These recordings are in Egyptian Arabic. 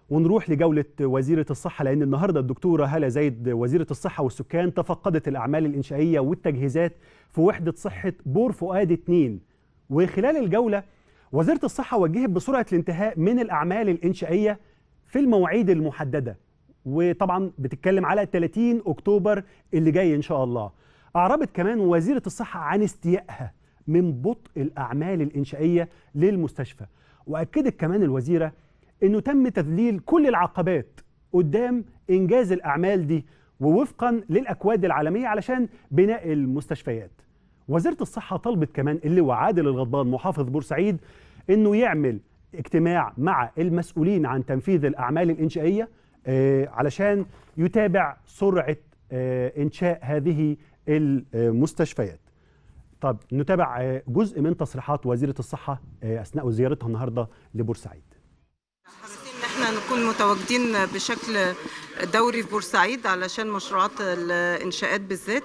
ونروح لجولة وزيرة الصحة لأن النهاردة الدكتورة هالة زايد وزيرة الصحة والسكان تفقدت الأعمال الإنشائية والتجهيزات في وحدة صحة بور فؤاد 2 وخلال الجولة وزيرة الصحة وجهت بسرعة الانتهاء من الأعمال الإنشائية في المواعيد المحددة وطبعا بتتكلم على 30 أكتوبر اللي جاي إن شاء الله أعربت كمان وزيرة الصحة عن استيائها من بطء الأعمال الإنشائية للمستشفى وأكدت كمان الوزيرة انه تم تذليل كل العقبات قدام انجاز الاعمال دي ووفقا للاكواد العالميه علشان بناء المستشفيات. وزيره الصحه طلبت كمان اللواء عادل الغضبان محافظ بورسعيد انه يعمل اجتماع مع المسؤولين عن تنفيذ الاعمال الانشائيه آه علشان يتابع سرعه آه انشاء هذه المستشفيات. طب نتابع جزء من تصريحات وزيره الصحه اثناء زيارتها النهارده لبورسعيد. حريصين ان احنا نكون متواجدين بشكل دوري في بورسعيد علشان مشروعات الانشاءات بالذات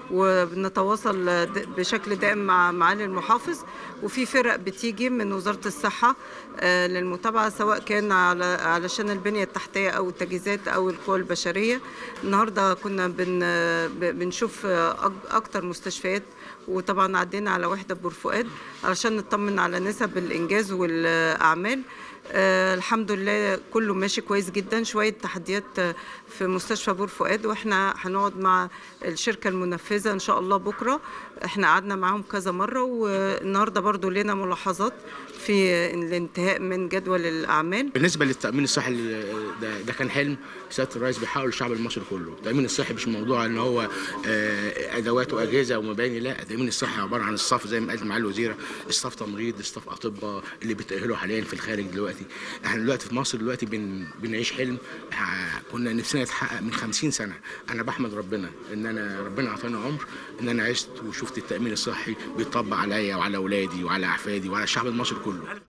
وبنتواصل بشكل دائم مع معالي المحافظ وفي فرق بتيجي من وزاره الصحه للمتابعه سواء كان على علشان البنيه التحتيه او التجهيزات او القوى البشريه النهارده كنا بن بنشوف اكتر مستشفيات وطبعا عدينا على وحده بور فؤاد علشان نطمن على نسب الانجاز والاعمال آه الحمد لله كله ماشي كويس جدا شويه تحديات في مستشفى بور فؤاد واحنا هنقعد مع الشركه المنفذه ان شاء الله بكره احنا قعدنا معاهم كذا مره والنهارده برضو لنا ملاحظات في الانتهاء من جدول الاعمال بالنسبه للتامين الصحي ده, ده كان حلم سياده الرئيس بيحاول الشعب المصري كله التامين الصحي مش موضوع ان هو ادوات واجهزه ومباني لا التامين الصحي عباره عن الصف زي ما قالت معالي الوزيره الصف تمريض الصف اطباء اللي بيتاهلوا حاليا في الخارج دلوقتي احنا دلوقتي في مصر دلوقتي بن بنعيش حلم كنا نفسنا يتحقق من 50 سنه انا بحمد ربنا ان انا ربنا اعطاني عمر ان انا عشت وشفت التامين الصحي بيطبق عليا وعلى اولادي وعلى احفادي وعلى الشعب المصري كله